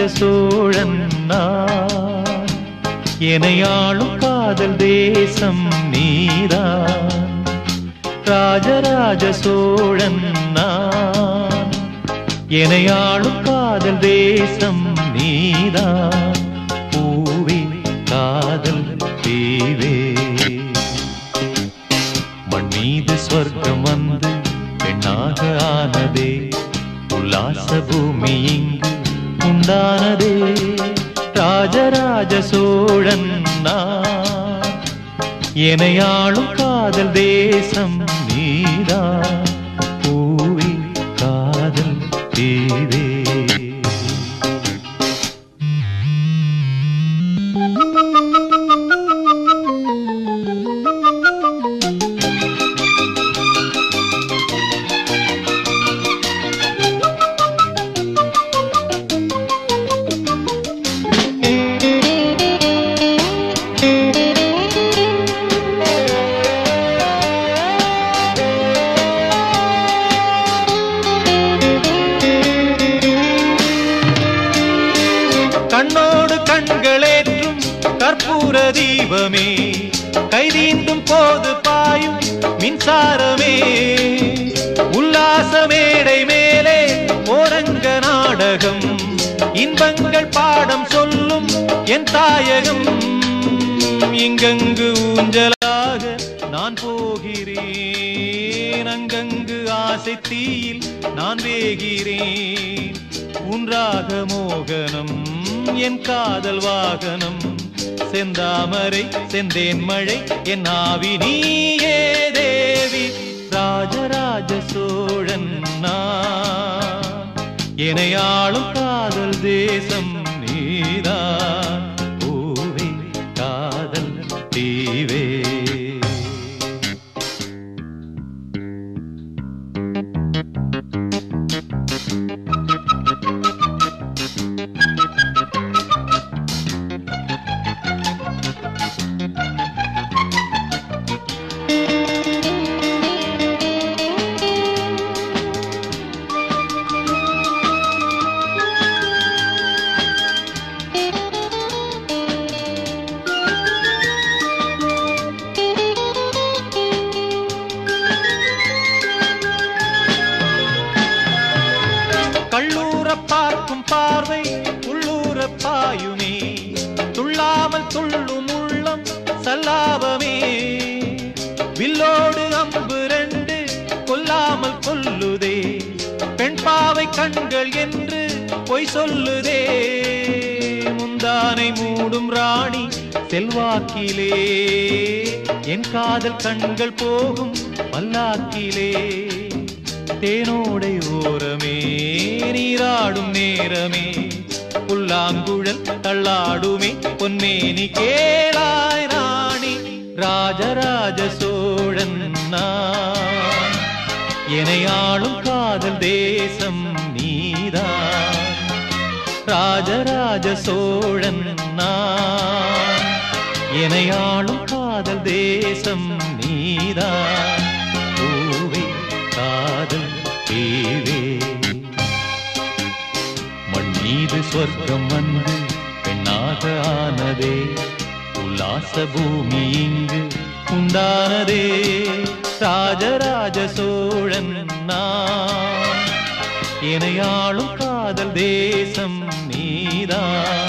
சோழன் நான் எனையாளும் காதல் தேசம் நீதான் ராஜராஜ சோழன் நான் எனையாளும் காதல் தேசம் நீதான் பூவே காதல் தீவே மண் மீது சொர்க்கம் வந்து பெண்ணாக ஆனதே உல்லாச பூமி இங்கு உண்டானதே ராஜராஜ சோழன் நான் எனையாளும் காதல் தேசம் நீதான் பூவி காதல் தீவே கண்ணோடு கண்களேற்றும் கற்பூர தீபமே கைதீந்தும் போது பாயும் மின்சாரமே உல்லாச மேடை மேலே ஓரங்க நாடகம் இன்பங்கள் பாடம் சொல்லும் என் தாயகம் இங்கங்கு ஊஞ்சலாக நான் போகிறேன் அங்கங்கு ஆசை தீயில் நான் வேகிறேன் உன்றாக மோகனம் என் காதல் வாகனம் செந்தாமரை செந்தேன் மழை என் ஆவி நீயே தேவி ராஜராஜ சோழன் நான் எனையாளும் காதல் தேசம் நீதான் பூவே காதல் தீவே கள்ளூர பார்க்கும் பார்வை உள்ளூர பாயுமே துள்ளாமல் துள்ளும் உள்ளம் சல்லாபமே வில்லோடு அம்பு ரெண்டு கொல்லாமல் கொல்லுதே பெண் பாவை கண்கள் என்று பொய் சொல்லுதே முந்தானை மூடும் ராணி செல்வாக்கிலே என் காதல் கண்கள் போகும் பல்லாக்கிலே தேனோடை ஓரமே நீராடும் நேரமே புல்லாங்குழல் தள்ளாடுமே பொன்னேனி கேளாய் ராணி ராஜராஜ சோழன் நான் எனையாளும் காதல் தேசம் நீதான் ராஜராஜ சோழன் நான் எனையாளும் காதல் தேசம் நீதான் பூவே காதல் தேவே மண் மீது சொர்க்கம் வந்து பெண்ணாக ஆனதே உல்லாச பூமி இங்கு உண்டானதே ராஜராஜ சோழன் நான் எனையாளும் காதல் தேசம் நீதான்